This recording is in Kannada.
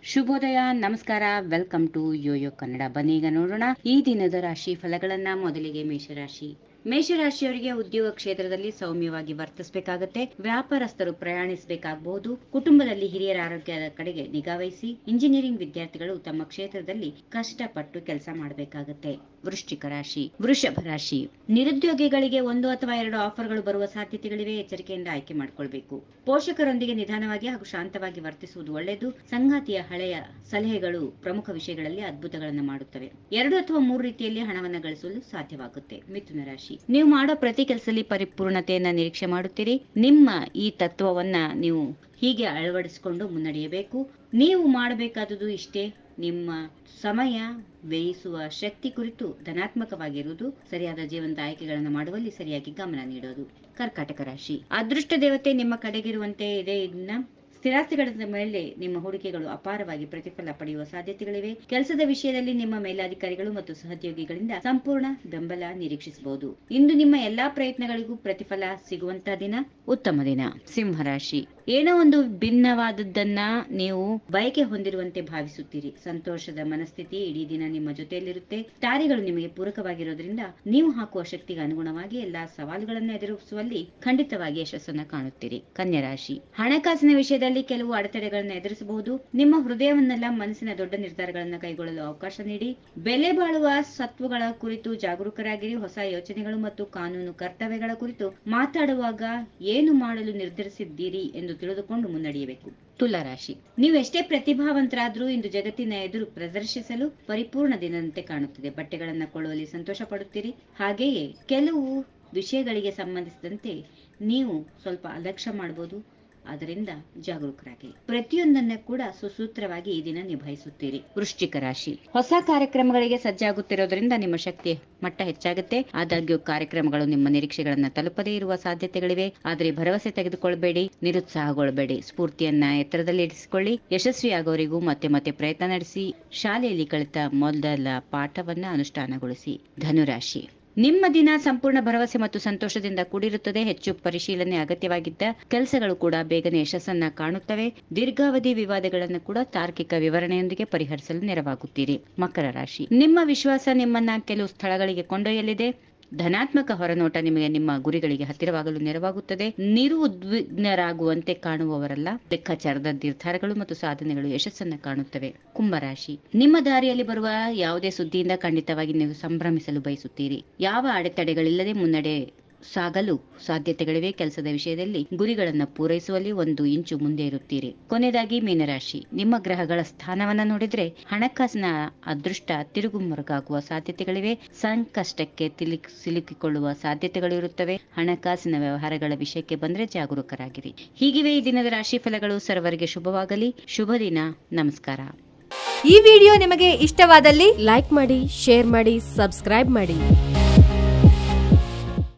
ಶುಭೋದಯ ನಮಸ್ಕಾರ ವೆಲ್ಕಮ್ ಟು ಯೋಯೋ ಕನ್ನಡ ಬನ್ನಿ ಈಗ ನೋಡೋಣ ಈ ದಿನದ ರಾಶಿ ಫಲಗಳನ್ನ ಮೊದಲಿಗೆ ಮೇಷರಾಶಿ ಮೇಷರಾಶಿಯವರಿಗೆ ಉದ್ಯೋಗ ಕ್ಷೇತ್ರದಲ್ಲಿ ಸೌಮ್ಯವಾಗಿ ವರ್ತಿಸಬೇಕಾಗತ್ತೆ ವ್ಯಾಪಾರಸ್ಥರು ಪ್ರಯಾಣಿಸಬೇಕಾಗಬಹುದು ಕುಟುಂಬದಲ್ಲಿ ಹಿರಿಯರ ಆರೋಗ್ಯದ ಕಡೆಗೆ ನಿಗಾವಹಿಸಿ ಇಂಜಿನಿಯರಿಂಗ್ ವಿದ್ಯಾರ್ಥಿಗಳು ತಮ್ಮ ಕ್ಷೇತ್ರದಲ್ಲಿ ಕಷ್ಟಪಟ್ಟು ಕೆಲಸ ಮಾಡಬೇಕಾಗತ್ತೆ ವೃಶ್ಚಿಕ ರಾಶಿ ವೃಷಭ ರಾಶಿ ನಿರುದ್ಯೋಗಿಗಳಿಗೆ ಒಂದು ಅಥವಾ ಎರಡು ಆಫರ್ಗಳು ಬರುವ ಸಾಧ್ಯತೆಗಳಿವೆ ಎಚ್ಚರಿಕೆಯಿಂದ ಆಯ್ಕೆ ಮಾಡಿಕೊಳ್ಬೇಕು ಪೋಷಕರೊಂದಿಗೆ ನಿಧಾನವಾಗಿ ಹಾಗೂ ಶಾಂತವಾಗಿ ವರ್ತಿಸುವುದು ಒಳ್ಳೆಯದು ಸಂಗಾತಿಯ ಹಳೆಯ ಸಲಹೆಗಳು ಪ್ರಮುಖ ವಿಷಯಗಳಲ್ಲಿ ಅದ್ಭುತಗಳನ್ನು ಮಾಡುತ್ತವೆ ಎರಡು ಅಥವಾ ಮೂರು ರೀತಿಯಲ್ಲಿ ಹಣವನ್ನು ಗಳಿಸಲು ಸಾಧ್ಯವಾಗುತ್ತೆ ಮಿಥುನ ರಾಶಿ ನೀವು ಮಾಡೋ ಪ್ರತಿ ಕೆಲಸದಲ್ಲಿ ಪರಿಪೂರ್ಣತೆಯನ್ನ ನಿರೀಕ್ಷೆ ಮಾಡುತ್ತೀರಿ ನಿಮ್ಮ ಈ ತತ್ವವನ್ನ ನೀವು ಹೀಗೆ ಅಳವಡಿಸಿಕೊಂಡು ಮುನ್ನಡೆಯಬೇಕು ನೀವು ಮಾಡಬೇಕಾದುದು ಇಷ್ಟೇ ನಿಮ್ಮ ಸಮಯ ವ್ಯಯಿಸುವ ಶಕ್ತಿ ಕುರಿತು ಧನಾತ್ಮಕವಾಗಿರುವುದು ಸರಿಯಾದ ಜೀವಂತ ಆಯ್ಕೆಗಳನ್ನು ಮಾಡುವಲ್ಲಿ ಸರಿಯಾಗಿ ಗಮನ ನೀಡೋದು ಕರ್ಕಾಟಕ ರಾಶಿ ಅದೃಷ್ಟ ದೇವತೆ ನಿಮ್ಮ ಕಡೆಗಿರುವಂತೆ ಇದೆ ಇದನ್ನ ಸ್ಥಿರಾಸ್ತಿಗಳ ಮೇಲೆ ನಿಮ್ಮ ಹೂಡಿಕೆಗಳು ಅಪಾರವಾಗಿ ಪ್ರತಿಫಲ ಪಡೆಯುವ ಸಾಧ್ಯತೆಗಳಿವೆ ಕೆಲಸದ ವಿಷಯದಲ್ಲಿ ನಿಮ್ಮ ಮೇಲಾಧಿಕಾರಿಗಳು ಮತ್ತು ಸಹೋದ್ಯೋಗಿಗಳಿಂದ ಸಂಪೂರ್ಣ ಬೆಂಬಲ ನಿರೀಕ್ಷಿಸಬಹುದು ಇಂದು ನಿಮ್ಮ ಎಲ್ಲಾ ಪ್ರಯತ್ನಗಳಿಗೂ ಪ್ರತಿಫಲ ಸಿಗುವಂತ ದಿನ ಉತ್ತಮ ದಿನ ಸಿಂಹರಾಶಿ ಏನೋ ಒಂದು ಭಿನ್ನವಾದದ್ದನ್ನ ನೀವು ಬಯಕೆ ಹೊಂದಿರುವಂತೆ ಭಾವಿಸುತ್ತೀರಿ ಸಂತೋಷದ ಮನಸ್ಥಿತಿ ಇಡೀ ದಿನ ನಿಮ್ಮ ಜೊತೆಯಲ್ಲಿರುತ್ತೆ ತಾರಿಗಳು ನಿಮಗೆ ಪೂರಕವಾಗಿರೋದ್ರಿಂದ ನೀವು ಹಾಕುವ ಶಕ್ತಿಗೆ ಅನುಗುಣವಾಗಿ ಎಲ್ಲಾ ಸವಾಲುಗಳನ್ನು ಎದುರಿಸುವಲ್ಲಿ ಖಂಡಿತವಾಗಿ ಯಶಸ್ಸನ್ನ ಕಾಣುತ್ತೀರಿ ಕನ್ಯಾ ರಾಶಿ ಹಣಕಾಸಿನ ವಿಷಯದಲ್ಲಿ ಕೆಲವು ಅಡೆತಡೆಗಳನ್ನು ಎದುರಿಸಬಹುದು ನಿಮ್ಮ ಹೃದಯವನ್ನೆಲ್ಲ ಮನಸ್ಸಿನ ದೊಡ್ಡ ನಿರ್ಧಾರಗಳನ್ನು ಕೈಗೊಳ್ಳಲು ಅವಕಾಶ ನೀಡಿ ಬೆಲೆ ಬಾಳುವ ಸತ್ವಗಳ ಕುರಿತು ಜಾಗರೂಕರಾಗಿರಿ ಹೊಸ ಯೋಚನೆಗಳು ಮತ್ತು ಕಾನೂನು ಕರ್ತವ್ಯಗಳ ಕುರಿತು ಮಾತಾಡುವಾಗ ಏನು ಮಾಡಲು ನಿರ್ಧರಿಸಿದ್ದೀರಿ ಎಂದು ತಿಳಿದುಕೊಂಡು ಮುನ್ನಡೆಯಬೇಕು ತುಲಾ ರಾಶಿ ನೀವು ಎಷ್ಟೇ ಪ್ರತಿಭಾವಂತರಾದ್ರೂ ಇಂದು ಜಗತ್ತಿನ ಎದುರು ಪ್ರದರ್ಶಿಸಲು ಪರಿಪೂರ್ಣ ದಿನದಂತೆ ಕಾಣುತ್ತದೆ ಬಟ್ಟೆಗಳನ್ನ ಕೊಳ್ಳುವಲ್ಲಿ ಸಂತೋಷ ಪಡುತ್ತೀರಿ ಹಾಗೆಯೇ ಕೆಲವು ವಿಷಯಗಳಿಗೆ ಸಂಬಂಧಿಸಿದಂತೆ ನೀವು ಸ್ವಲ್ಪ ಅಲಕ್ಷ್ಯ ಮಾಡಬಹುದು ಅದರಿಂದ ಜಾಗರೂಕರಾಗಿ ಪ್ರತಿಯೊಂದನ್ನ ಕೂಡ ಸುಸೂತ್ರವಾಗಿ ಈ ದಿನ ನಿಭಾಯಿಸುತ್ತೀರಿ ವೃಶ್ಚಿಕ ರಾಶಿ ಹೊಸ ಕಾರ್ಯಕ್ರಮಗಳಿಗೆ ಸಜ್ಜಾಗುತ್ತಿರೋದ್ರಿಂದ ನಿಮ್ಮ ಶಕ್ತಿ ಮಟ್ಟ ಹೆಚ್ಚಾಗುತ್ತೆ ಆದಾಗ್ಯೂ ಕಾರ್ಯಕ್ರಮಗಳು ನಿಮ್ಮ ನಿರೀಕ್ಷೆಗಳನ್ನ ತಲುಪದೇ ಇರುವ ಸಾಧ್ಯತೆಗಳಿವೆ ಆದರೆ ಭರವಸೆ ತೆಗೆದುಕೊಳ್ಬೇಡಿ ನಿರುತ್ಸಾಹಗೊಳ್ಳಬೇಡಿ ಸ್ಫೂರ್ತಿಯನ್ನ ಎತ್ತರದಲ್ಲಿ ಇರಿಸಿಕೊಳ್ಳಿ ಯಶಸ್ವಿಯಾಗೋರಿಗೂ ಮತ್ತೆ ಮತ್ತೆ ಪ್ರಯತ್ನ ನಡೆಸಿ ಶಾಲೆಯಲ್ಲಿ ಕಲಿತ ಮೊದಲ ಪಾಠವನ್ನ ಅನುಷ್ಠಾನಗೊಳಿಸಿ ಧನುರಾಶಿ ನಿಮ್ಮ ದಿನ ಸಂಪೂರ್ಣ ಭರವಸೆ ಮತ್ತು ಸಂತೋಷದಿಂದ ಕೂಡಿರುತ್ತದೆ ಹೆಚ್ಚು ಪರಿಶೀಲನೆ ಅಗತ್ಯವಾಗಿದ್ದ ಕೆಲಸಗಳು ಕೂಡ ಬೇಗನೆ ಯಶಸ್ಸನ್ನ ಕಾಣುತ್ತವೆ ದೀರ್ಘಾವಧಿ ವಿವಾದಗಳನ್ನು ಕೂಡ ತಾರ್ಕಿಕ ವಿವರಣೆಯೊಂದಿಗೆ ಪರಿಹರಿಸಲು ನೆರವಾಗುತ್ತೀರಿ ಮಕರ ರಾಶಿ ನಿಮ್ಮ ವಿಶ್ವಾಸ ನಿಮ್ಮನ್ನ ಕೆಲವು ಸ್ಥಳಗಳಿಗೆ ಕೊಂಡೊಯ್ಯಲಿದೆ ಧನಾತ್ಮಕ ಹೊರನೋಟ ನಿಮಗೆ ನಿಮ್ಮ ಗುರಿಗಳಿಗೆ ಹತ್ತಿರವಾಗಲು ನೆರವಾಗುತ್ತದೆ ನಿರುದ್ವಿಗ್ನರಾಗುವಂತೆ ಕಾಣುವವರಲ್ಲ ಲೆಕ್ಕಾಚಾರದ ನಿರ್ಧಾರಗಳು ಮತ್ತು ಸಾಧನೆಗಳು ಯಶಸ್ಸನ್ನ ಕಾಣುತ್ತವೆ ಕುಂಭರಾಶಿ ನಿಮ್ಮ ದಾರಿಯಲ್ಲಿ ಬರುವ ಯಾವುದೇ ಸುದ್ದಿಯಿಂದ ಖಂಡಿತವಾಗಿ ನೀವು ಸಂಭ್ರಮಿಸಲು ಬಯಸುತ್ತೀರಿ ಯಾವ ಅಡೆತಡೆಗಳಿಲ್ಲದೆ ಮುನ್ನಡೆ ಸಾಗಲು ಸಾಧ್ಯತೆಗಳಿವೆ ಕೆಲಸದ ವಿಷಯದಲ್ಲಿ ಗುರಿಗಳನ್ನು ಪೂರೈಸುವಲ್ಲಿ ಒಂದು ಇಂಚು ಮುಂದೆ ಇರುತ್ತೀರಿ ಕೊನೆಯದಾಗಿ ಮೀನರಾಶಿ ನಿಮ್ಮ ಗ್ರಹಗಳ ಸ್ಥಾನವನ್ನ ನೋಡಿದ್ರೆ ಹಣಕಾಸಿನ ಅದೃಷ್ಟ ತಿರುಗುಮುರುಗಾಗುವ ಸಾಧ್ಯತೆಗಳಿವೆ ಸಂಕಷ್ಟಕ್ಕೆ ತಿಲಿ ಸಿಲುಕಿಕೊಳ್ಳುವ ಸಾಧ್ಯತೆಗಳಿರುತ್ತವೆ ಹಣಕಾಸಿನ ವ್ಯವಹಾರಗಳ ವಿಷಯಕ್ಕೆ ಬಂದ್ರೆ ಜಾಗರೂಕರಾಗಿರಿ ಹೀಗಿವೆ ಈ ದಿನದ ರಾಶಿ ಫಲಗಳು ಸರ್ವರಿಗೆ ಶುಭವಾಗಲಿ ಶುಭ ದಿನ ನಮಸ್ಕಾರ ಈ ವಿಡಿಯೋ ನಿಮಗೆ ಇಷ್ಟವಾದಲ್ಲಿ ಲೈಕ್ ಮಾಡಿ ಶೇರ್ ಮಾಡಿ ಸಬ್ಸ್ಕ್ರೈಬ್ ಮಾಡಿ